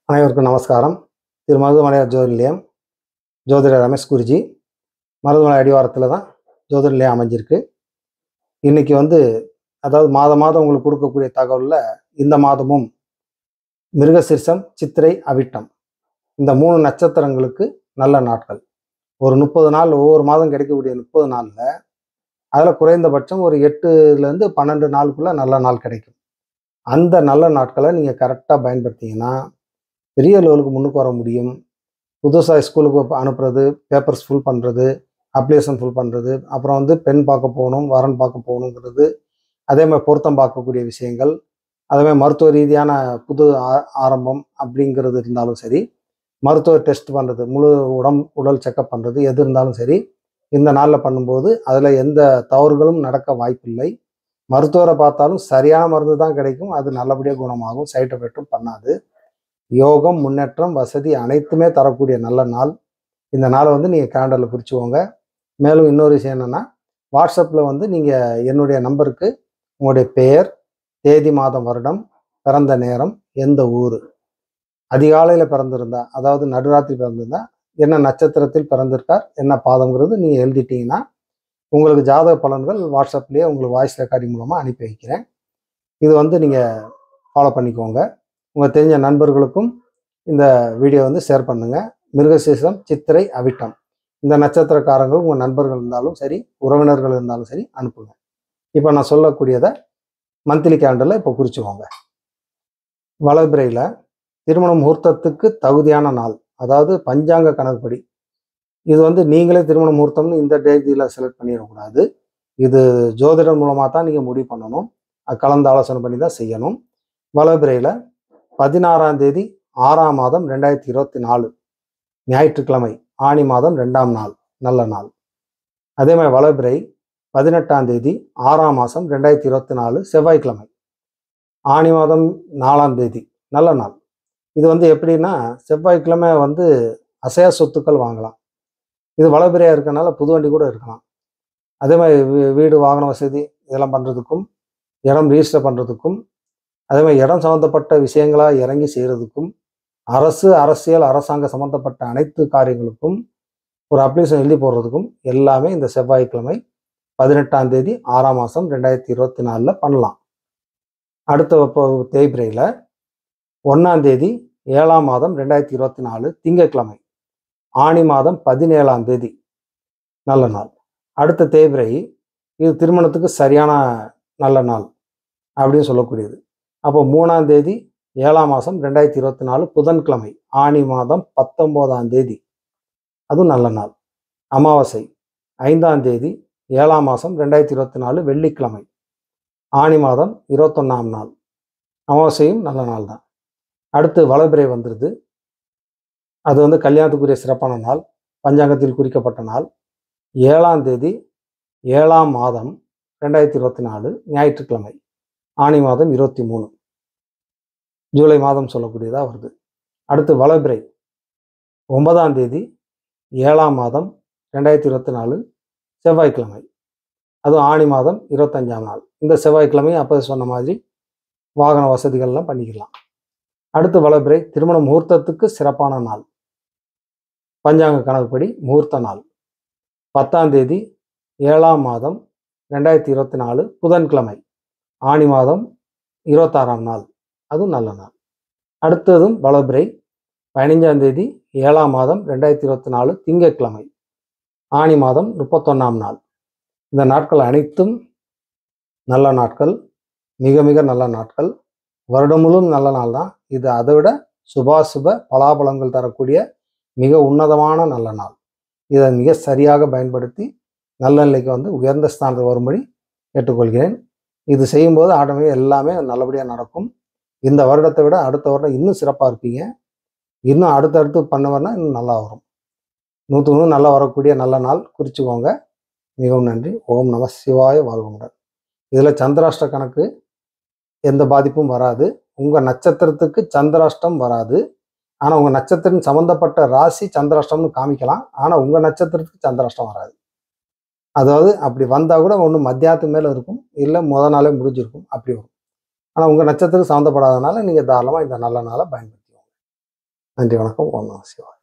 அனைவருக்கும் நமஸ்காரம் திரு மருதுமலையார் ஜோதி நிலையம் ஜோதிடர் ரமேஷ் குருஜி மருதுமலை அடிவாரத்தில் தான் ஜோதிட நிலையம் அமைஞ்சிருக்கு இன்னைக்கு வந்து அதாவது மாதம் மாதம் உங்களுக்கு கொடுக்கக்கூடிய தகவலில் இந்த மாதமும் மிருகசிர்சம் சித்திரை அவிட்டம் இந்த மூணு நட்சத்திரங்களுக்கு நல்ல நாட்கள் ஒரு முப்பது நாள் ஒவ்வொரு மாதம் கிடைக்கக்கூடிய முப்பது நாளில் அதில் குறைந்தபட்சம் ஒரு எட்டுலேருந்து பன்னெண்டு நாளுக்குள்ள நல்ல நாள் கிடைக்கும் அந்த நல்ல நாட்களை நீங்கள் கரெக்டாக பயன்படுத்திங்கன்னா பெரிய லெவலுக்கு முன்னுக்கு வர முடியும் புதுசாக ஸ்கூலுக்கு அனுப்புறது பேப்பர்ஸ் ஃபில் பண்ணுறது அப்ளிகேஷன் ஃபில் பண்ணுறது அப்புறம் வந்து பெண் பார்க்க போகணும் வரன் பார்க்க போகணுங்கிறது அதே மாதிரி பொருத்தம் பார்க்கக்கூடிய விஷயங்கள் அதே மாதிரி மருத்துவ ரீதியான புது ஆ- ஆரம்பம் அப்படிங்கிறது இருந்தாலும் சரி மருத்துவ டெஸ்ட் பண்ணுறது முழு உடம் உடல் செக்கப் பண்ணுறது எது இருந்தாலும் சரி இந்த நாளில் பண்ணும்போது அதில் எந்த தவறுகளும் நடக்க வாய்ப்பில்லை மருத்துவரை பார்த்தாலும் சரியான மருந்து தான் கிடைக்கும் அது நல்லபடியாக குணமாகும் சைட் எஃபெக்டும் பண்ணாது யோகம் முன்னேற்றம் வசதி அனைத்துமே தரக்கூடிய நல்ல நாள் இந்த நாளை வந்து நீங்கள் கேலண்டரில் குறிச்சுக்கோங்க மேலும் இன்னொரு விஷயம் என்னென்னா வாட்ஸ்அப்பில் வந்து நீங்கள் என்னுடைய நம்பருக்கு உங்களுடைய பெயர் தேதி மாதம் வருடம் பிறந்த நேரம் எந்த ஊர் அதிகாலையில் பிறந்திருந்தா அதாவது நடுராத்திரி பிறந்திருந்தா என்ன நட்சத்திரத்தில் பிறந்திருக்கார் என்ன பாதங்கிறது நீங்கள் எழுதிட்டீங்கன்னா உங்களுக்கு ஜாதக பலன்கள் வாட்ஸ்அப்லேயே உங்களுக்கு வாய்ஸ் ரெக்கார்டிங் மூலமாக அனுப்பி வைக்கிறேன் இது வந்து நீங்கள் ஃபாலோ பண்ணிக்கோங்க உங்கள் தெரிஞ்ச நண்பர்களுக்கும் இந்த வீடியோ வந்து ஷேர் பண்ணுங்கள் மிருகசீசம் சித்திரை அவிட்டம் இந்த நட்சத்திரக்காரங்கள் உங்கள் நண்பர்கள் இருந்தாலும் சரி உறவினர்கள் இருந்தாலும் சரி அனுப்புங்க இப்போ நான் சொல்லக்கூடியதை மந்த்லி கேலண்டரில் இப்போ குறிச்சுக்கோங்க வளபிரையில் திருமண முகூர்த்தத்துக்கு தகுதியான நாள் அதாவது பஞ்சாங்க கணக்குப்படி இது வந்து நீங்களே திருமண முகூர்த்தம்னு இந்த தேதியில் செலக்ட் பண்ணிடக்கூடாது இது ஜோதிடர் மூலமாக தான் நீங்கள் முடிவு பண்ணணும் அது கலந்து ஆலோசனை பண்ணி தான் செய்யணும் வளபிரையில் பதினாறாம் தேதி ஆறாம் மாதம் ரெண்டாயிரத்தி இருபத்தி நாலு ஞாயிற்றுக்கிழமை ஆணி மாதம் ரெண்டாம் நாள் நல்ல நாள் அதே மாதிரி வளபிரை பதினெட்டாம் தேதி ஆறாம் மாதம் ரெண்டாயிரத்தி இருபத்தி நாலு செவ்வாய்க்கிழமை ஆணி மாதம் நாலாம் தேதி நல்ல நாள் இது வந்து எப்படின்னா செவ்வாய்க்கிழமை வந்து அசையா சொத்துக்கள் வாங்கலாம் இது வளபிரையாக இருக்கனால புது வண்டி கூட இருக்கலாம் அதே மாதிரி வீ- வீடு வாகன வசதி இதெல்லாம் பண்ணுறதுக்கும் இடம் ரிஜிஸ்டர் பண்ணுறதுக்கும் அதே மாதிரி இடம் சம்மந்தப்பட்ட விஷயங்களாக இறங்கி செய்கிறதுக்கும் அரசு அரசியல் அரசாங்க சம்மந்தப்பட்ட அனைத்து காரியங்களுக்கும் ஒரு அப்ளிகேஷன் எழுதி போடுறதுக்கும் எல்லாமே இந்த செவ்வாய்க்கிழமை பதினெட்டாம் தேதி ஆறாம் மாதம் ரெண்டாயிரத்தி இருபத்தி நாலில் பண்ணலாம் அடுத்த இப்போ தேய்பிரையில் ஒன்றாம் தேதி ஏழாம் மாதம் ரெண்டாயிரத்தி இருபத்தி நாலு திங்கட்கிழமை ஆணி மாதம் பதினேழாம் தேதி நல்ல நாள் அடுத்த தேய்பிரை இது திருமணத்துக்கு சரியான நல்ல நாள் அப்படின்னு சொல்லக்கூடியது அப்போ மூணாம் தேதி ஏழாம் மாதம் ரெண்டாயிரத்தி இருபத்தி நாலு புதன்கிழமை ஆணி மாதம் பத்தொம்போதாம் தேதி அதுவும் நல்ல நாள் அமாவாசை ஐந்தாம் தேதி ஏழாம் மாதம் ரெண்டாயிரத்தி இருபத்தி நாலு வெள்ளிக்கிழமை ஆணி மாதம் இருபத்தொன்னாம் நாள் அமாவாசையும் நல்ல நாள் தான் அடுத்து வளபிறை வந்துடுது அது வந்து கல்யாணத்துக்குரிய சிறப்பான நாள் பஞ்சாங்கத்தில் குறிக்கப்பட்ட நாள் ஏழாம் தேதி ஏழாம் மாதம் ரெண்டாயிரத்தி இருபத்தி நாலு ஞாயிற்றுக்கிழமை ஆணி மாதம் இருபத்தி மூணு ஜூலை மாதம் சொல்லக்கூடியதாக வருது அடுத்து வளபிறை ஒன்பதாம் தேதி ஏழாம் மாதம் ரெண்டாயிரத்தி இருபத்தி நாலு செவ்வாய்க்கிழமை அதுவும் ஆணி மாதம் இருபத்தஞ்சாம் நாள் இந்த செவ்வாய்க்கிழமை அப்போ சொன்ன மாதிரி வாகன வசதிகள்லாம் பண்ணிக்கலாம் அடுத்து வளபிறை திருமண முகூர்த்தத்துக்கு சிறப்பான நாள் பஞ்சாங்க கணக்குப்படி முகூர்த்த நாள் பத்தாம் தேதி ஏழாம் மாதம் ரெண்டாயிரத்தி இருபத்தி நாலு புதன்கிழமை ஆணி மாதம் இருபத்தாறாம் நாள் அதுவும் நல்ல நாள் அடுத்ததும் வளபிறை பதினைஞ்சாம் தேதி ஏழாம் மாதம் ரெண்டாயிரத்தி இருபத்தி நாலு திங்கட்கிழமை ஆணி மாதம் முப்பத்தொன்னாம் நாள் இந்த நாட்கள் அனைத்தும் நல்ல நாட்கள் மிக மிக நல்ல நாட்கள் வருடம் முழுவதும் நல்ல நாள் தான் இது அதை விட சுபாசுப பலாபலங்கள் தரக்கூடிய மிக உன்னதமான நல்ல நாள் இதை மிக சரியாக பயன்படுத்தி நல்ல நிலைக்கு வந்து உயர்ந்த ஸ்தானத்துக்கு வரும்படி கேட்டுக்கொள்கிறேன் இது செய்யும்போது ஆட்டோமேட்டிக் எல்லாமே நல்லபடியாக நடக்கும் இந்த வருடத்தை விட அடுத்த வருடம் இன்னும் சிறப்பாக இருப்பீங்க இன்னும் அடுத்தடுத்து பண்ணவர்னா இன்னும் நல்லா வரும் நூற்று நூறு நல்லா வரக்கூடிய நல்ல நாள் குறிச்சுக்கோங்க மிகவும் நன்றி ஓம் நம சிவாய வாழ்வுடன் இதில் சந்திராஷ்ட கணக்கு எந்த பாதிப்பும் வராது உங்கள் நட்சத்திரத்துக்கு சந்திராஷ்டம் வராது ஆனால் உங்கள் நட்சத்திரம் சம்மந்தப்பட்ட ராசி சந்திராஷ்டம்னு காமிக்கலாம் ஆனால் உங்கள் நட்சத்திரத்துக்கு சந்திராஷ்டம் வராது அதாவது அப்படி வந்தால் கூட ஒன்று மத்தியானத்து மேலே இருக்கும் இல்லை முத நாளே முடிஞ்சிருக்கும் அப்படி வரும் ஆனால் உங்கள் நட்சத்திரம் சம்மந்தப்படாதனால நீங்கள் தாராளமாக இந்த நல்ல நாளை பயன்படுத்தி நன்றி வணக்கம் ஓம் நம சிவாய்